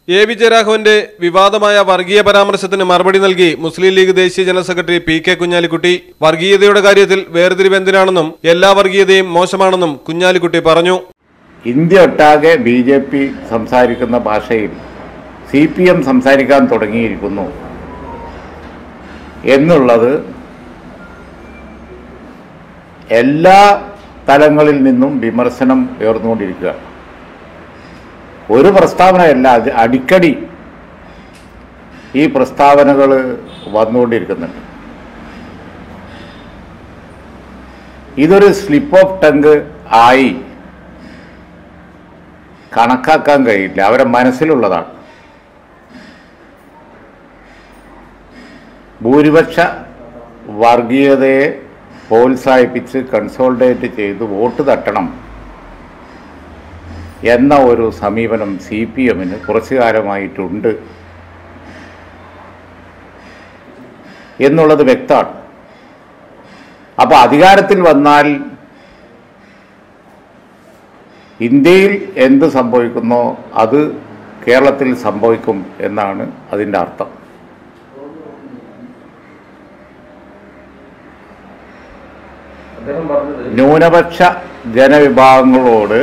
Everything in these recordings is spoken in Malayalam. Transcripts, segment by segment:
എ വി ജയരാഘവന്റെ വിവാദമായ വർഗീയ പരാമർശത്തിന് മറുപടി നൽകി മുസ്ലിം ലീഗ് ദേശീയ general secretary P K Kunhalikutty വർഗീയതയുടെ കാര്യത്തിൽ വേർതിരിവ് എന്തിനാണെന്നും എല്ലാ വർഗീയതയും മോശമാണെന്നും കുഞ്ഞാലിക്കുട്ടി പറഞ്ഞു ഇന്ത്യ ഒട്ടാകെ ബി ജെ പി സംസാരിക്കുന്ന ഭാഷയിൽ സി പി എം സംസാരിക്കാൻ തുടങ്ങിയിരിക്കുന്നു എന്നുള്ളത് എല്ലാ തലങ്ങളിൽ നിന്നും വിമർശനം ഉയർന്നുകൊണ്ടിരിക്കുക ഒരു പ്രസ്താവനയല്ല അത് അടിക്കടി ഈ പ്രസ്താവനകൾ വന്നുകൊണ്ടിരിക്കുന്നുണ്ട് ഇതൊരു സ്ലിപ്പ് ഓഫ് ടങ്ക് ആയി കണക്കാക്കാൻ കഴിയില്ല അവരെ മനസ്സിലുള്ളതാണ് ഭൂരിപക്ഷ വർഗീയതയെ പ്രോത്സാഹിപ്പിച്ച് കൺസോൾട്ടേറ്റ് ചെയ്ത് വോട്ട് തട്ടണം എന്ന ഒരു സമീപനം സി പി എമ്മിന് കുറച്ചു കാലമായിട്ടുണ്ട് എന്നുള്ളത് വ്യക്തമാണ് അപ്പോൾ അധികാരത്തിൽ വന്നാൽ ഇന്ത്യയിൽ എന്ത് സംഭവിക്കുന്നോ അത് കേരളത്തിൽ സംഭവിക്കും എന്നാണ് അതിൻ്റെ അർത്ഥം ന്യൂനപക്ഷ ജനവിഭാഗങ്ങളോട്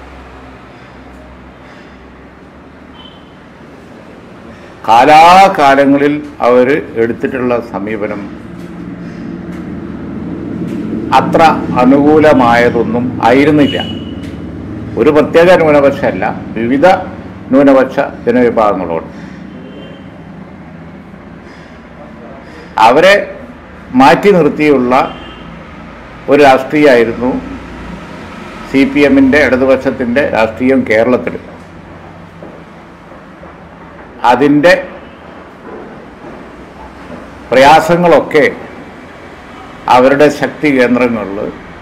കാലാകാലങ്ങളിൽ അവർ എടുത്തിട്ടുള്ള സമീപനം അത്ര അനുകൂലമായതൊന്നും ആയിരുന്നില്ല ഒരു പ്രത്യേക ന്യൂനപക്ഷമല്ല വിവിധ ന്യൂനപക്ഷ ജനവിഭാഗങ്ങളോട് അവരെ മാറ്റി നിർത്തിയുള്ള ഒരു രാഷ്ട്രീയമായിരുന്നു സി പി എമ്മിൻ്റെ ഇടതുപക്ഷത്തിൻ്റെ രാഷ്ട്രീയം കേരളത്തിൽ അതിൻ്റെ പ്രയാസങ്ങളൊക്കെ അവരുടെ ശക്തി കേന്ദ്രങ്ങളിൽ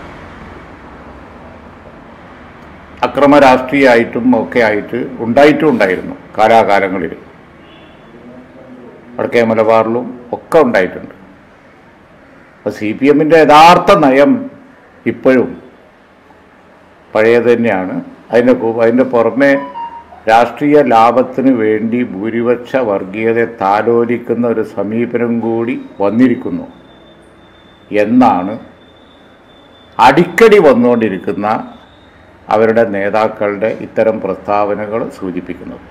അക്രമ രാഷ്ട്രീയമായിട്ടും ഒക്കെ ആയിട്ട് ഉണ്ടായിട്ടും ഉണ്ടായിരുന്നു കാലാകാലങ്ങളിൽ വടക്കേ മലബാറിലും ഒക്കെ ഉണ്ടായിട്ടുണ്ട് അപ്പോൾ സി പി എമ്മിൻ്റെ യഥാർത്ഥ നയം ഇപ്പോഴും പഴയത് തന്നെയാണ് അതിൻ്റെ കൂ- അതിൻ്റെ പുറമെ രാഷ്ട്രീയ ലാഭത്തിന് വേണ്ടി ഭൂരിപക്ഷ വർഗീയതയെ താലോലിക്കുന്ന ഒരു സമീപനം കൂടി വന്നിരിക്കുന്നു എന്നാണ് അടിക്കടി വന്നുകൊണ്ടിരിക്കുന്ന അവരുടെ നേതാക്കളുടെ ഇത്തരം പ്രസ്താവനകൾ സൂചിപ്പിക്കുന്നത്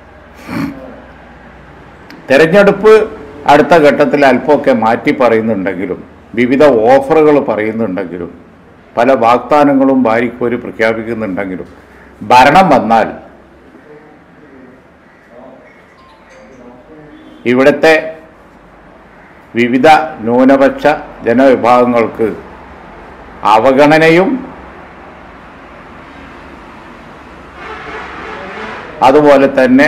തെരഞ്ഞെടുപ്പ് അടുത്ത ഘട്ടത്തിൽ അല്പമൊക്കെ മാറ്റി പറയുന്നുണ്ടെങ്കിലും വിവിധ ഓഫറുകൾ പറയുന്നുണ്ടെങ്കിലും പല വാഗ്ദാനങ്ങളും വാരിക്കോരി പ്രഖ്യാപിക്കുന്നുണ്ടെങ്കിലും ഭരണം വന്നാൽ ഇവിടുത്തെ വിവിധ ന്യൂനപക്ഷ ജനവിഭാഗങ്ങൾക്ക് അവഗണനയും അതുപോലെ തന്നെ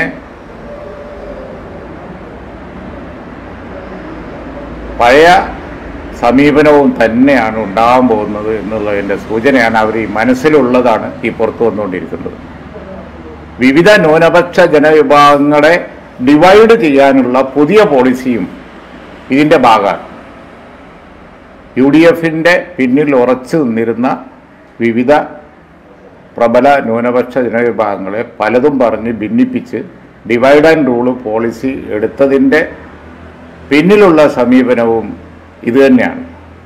പഴയ സമീപനവും തന്നെയാണ് ഉണ്ടാകാൻ പോകുന്നത് എന്നുള്ളതിൻ്റെ സൂചനയാണ് അവർ ഈ മനസ്സിലുള്ളതാണ് ഈ പുറത്തു വന്നുകൊണ്ടിരിക്കുന്നത് വിവിധ ന്യൂനപക്ഷ ജനവിഭാഗങ്ങളെ ഡിവൈഡ് ചെയ്യാനുള്ള പുതിയ പോളിസിയും ഇതിൻ്റെ ഭാഗമാണ് യു ഡി എഫിൻ്റെ പിന്നിൽ ഉറച്ചു നിന്നിരുന്ന വിവിധ പ്രബല ന്യൂനപക്ഷ ജനവിഭാഗങ്ങളെ പലതും പറഞ്ഞ് ഭിന്നിപ്പിച്ച് ഡിവൈഡ് ആൻഡ് റൂള് പോളിസി എടുത്തതിൻ്റെ പിന്നിലുള്ള സമീപനവും ഇതുതന്നെയാണ്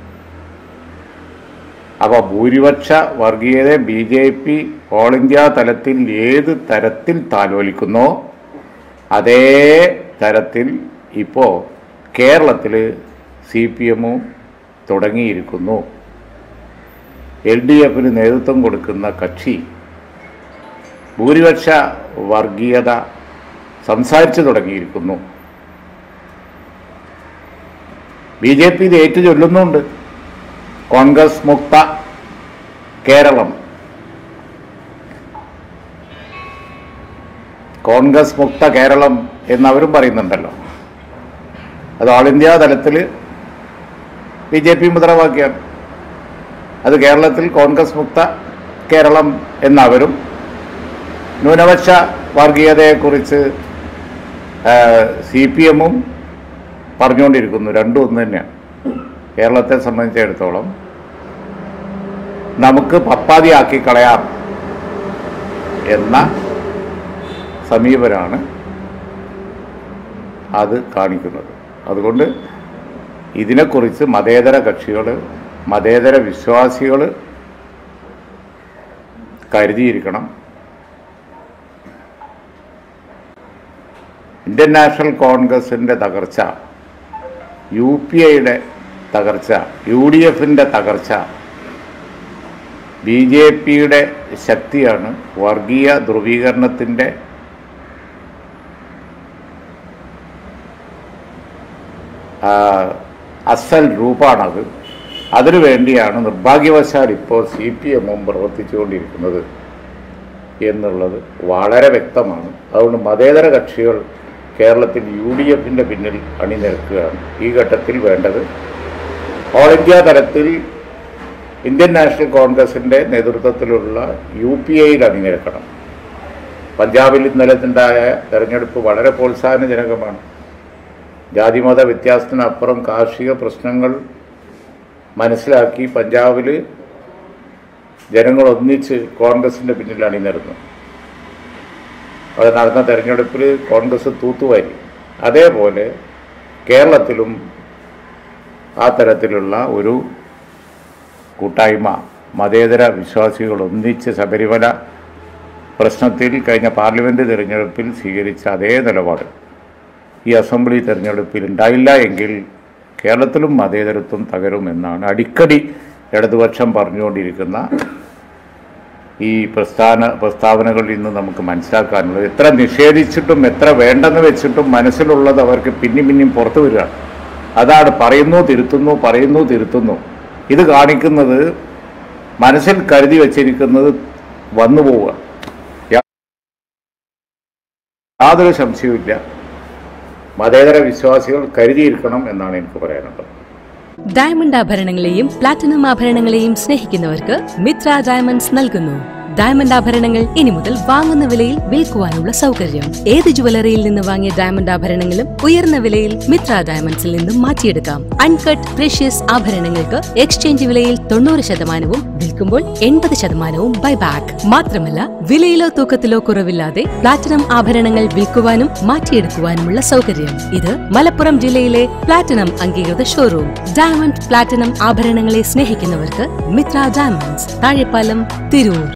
അപ്പോൾ ഭൂരിപക്ഷ വർഗീയതയെ B J P all India തലത്തിൽ ഏത് തരത്തിൽ താലോലിക്കുന്നോ അതേ തരത്തിൽ ഇപ്പോൾ കേരളത്തിൽ സി പി എമ്മും തുടങ്ങിയിരിക്കുന്നു എൽ ഡി എഫിന് നേതൃത്വം കൊടുക്കുന്ന കക്ഷി ഭൂരിപക്ഷ വർഗീയത സംസാരിച്ചു തുടങ്ങിയിരിക്കുന്നു ബി ജെ പി ഇത് ഏറ്റു ചൊല്ലുന്നുണ്ട് കോൺഗ്രസ് മുക്ത കേരളം കോൺഗ്രസ് മുക്ത കേരളം എന്നവരും പറയുന്നുണ്ടല്ലോ അത് ഓൾ ഇന്ത്യ തലത്തിൽ ബി ജെ പി മുദ്രാവാക്യം അത് കേരളത്തിൽ കോൺഗ്രസ് മുക്ത കേരളം എന്നവരും ന്യൂനപക്ഷ വർഗീയതയെക്കുറിച്ച് സി പി എമ്മും പറഞ്ഞുകൊണ്ടിരിക്കുന്നു രണ്ടും ഒന്ന് തന്നെയാണ് കേരളത്തെ സംബന്ധിച്ചിടത്തോളം നമുക്ക് പപ്പാതിയാക്കി കളയാം എന്ന സമീപനമാണ് അത് കാണിക്കുന്നത് അതുകൊണ്ട് ഇതിനെക്കുറിച്ച് മതേതര കക്ഷികൾ മതേതര വിശ്വാസികൾ കരുതിയിരിക്കണം ഇന്ത്യൻ നാഷണൽ കോൺഗ്രസിൻ്റെ തകർച്ച യു പി ഐയുടെ തകർച്ച യു ഡി എഫിൻ്റെ തകർച്ച ബി ജെ പിയുടെ ശക്തിയാണ് വർഗീയ ധ്രുവീകരണത്തിൻ്റെ ആ, അസൽ രൂപമാണത് അതിനു വേണ്ടിയാണ് നിർഭാഗ്യവശാൽ ഇപ്പോൾ സി പി എമ്മും പ്രവർത്തിച്ചുകൊണ്ടിരിക്കുന്നത് എന്നുള്ളത് വളരെ വ്യക്തമാണ് അതുകൊണ്ട് മതേതര കക്ഷികൾ കേരളത്തിൽ യു ഡി എഫിൻ്റെ പിന്നിൽ അണിനിരക്കുകയാണ് ഈ ഘട്ടത്തിൽ വേണ്ടത് ഓൾ ഇന്ത്യ തലത്തിൽ ഇന്ത്യൻ നാഷണൽ കോൺഗ്രസിൻ്റെ നേതൃത്വത്തിലുള്ള യു പി ഐയിൽ അണിനിരക്കണം പഞ്ചാബിൽ ഇന്നലെ ഉണ്ടായ തെരഞ്ഞെടുപ്പ് വളരെ പ്രോത്സാഹനജനകമാണ് ജാതിമത വ്യത്യാസത്തിനപ്പുറം കാർഷിക പ്രശ്നങ്ങൾ മനസ്സിലാക്കി പഞ്ചാബിൽ ജനങ്ങൾ ഒന്നിച്ച് കോൺഗ്രസിൻ്റെ പിന്നിൽ അണിനിരന്നു അവിടെ നടന്ന തെരഞ്ഞെടുപ്പിൽ കോൺഗ്രസ് തൂത്തുവാരി അതേപോലെ കേരളത്തിലും ആ തരത്തിലുള്ള ഒരു കൂട്ടായ്മ മതേതര വിശ്വാസികൾ ഒന്നിച്ച് ശബരിമല പ്രശ്നത്തിൽ കഴിഞ്ഞ പാർലമെൻറ്റ് തിരഞ്ഞെടുപ്പിൽ സ്വീകരിച്ച അതേ നിലപാട് ഈ അസംബ്ലി തെരഞ്ഞെടുപ്പിൽ ഉണ്ടായില്ല എങ്കിൽ കേരളത്തിലും മതേതരത്വം തകരുമെന്നാണ് അടിക്കടി ഇടതുപക്ഷം പറഞ്ഞുകൊണ്ടിരിക്കുന്ന ഈ പ്രസ്ഥാന പ്രസ്താവനകളിൽ നിന്ന് നമുക്ക് മനസ്സിലാക്കാനുള്ളത് എത്ര നിഷേധിച്ചിട്ടും എത്ര വേണ്ടെന്ന് വെച്ചിട്ടും മനസ്സിലുള്ളത് അവർക്ക് പിന്നെയും പിന്നെയും പുറത്തു വരികയാണ് അതാണ് പറയുന്നു തിരുത്തുന്നു പറയുന്നു തിരുത്തുന്നു ഇത് കാണിക്കുന്നത് മനസ്സിൽ കരുതി വച്ചിരിക്കുന്നത് വന്നു പോവുക യാ- യാതൊരു സംശയവുമില്ല മതേതര വിശ്വാസികൾ കരുതിയിരിക്കണം എന്നാണ് എനിക്ക് പറയാനുള്ളത് ഡയമണ്ട് ആഭരണങ്ങളെയും പ്ലാറ്റിനം ആഭരണങ്ങളെയും സ്നേഹിക്കുന്നവർക്ക് മിത്ര ഡയമണ്ട്സ് നൽകുന്നു ഡയമണ്ട് ആഭരണങ്ങൾ ഇനി മുതൽ വാങ്ങുന്ന വിലയിൽ വിൽക്കുവാനുള്ള സൗകര്യം ഏത് ജുവലറിയിൽ നിന്ന് വാങ്ങിയ ഡയമണ്ട് ആഭരണങ്ങളും ഉയർന്ന വിലയിൽ മിത്ര ഡയമണ്ട്സിൽ നിന്നും മാറ്റിയെടുക്കാം അൺകട്ട് പ്രഷ്യസ് ആഭരണങ്ങൾക്ക് എക്സ്ചേഞ്ച് വിലയിൽ തൊണ്ണൂറ് ശതമാനവും വിൽക്കുമ്പോൾ എൺപത് ശതമാനവും ബൈബാക്ക് മാത്രമല്ല വിലയിലോ തൂക്കത്തിലോ കുറവില്ലാതെ പ്ലാറ്റിനം ആഭരണങ്ങൾ വിൽക്കുവാനും മാറ്റിയെടുക്കുവാനുമുള്ള സൗകര്യം ഇത് മലപ്പുറം ജില്ലയിലെ പ്ലാറ്റിനം അംഗീകൃത ഷോറൂം ഡയമണ്ട് പ്ലാറ്റിനം ആഭരണങ്ങളെ സ്നേഹിക്കുന്നവർക്ക് മിത്ര ഡയമണ്ട്സ് താഴെപ്പാലം തിരൂർ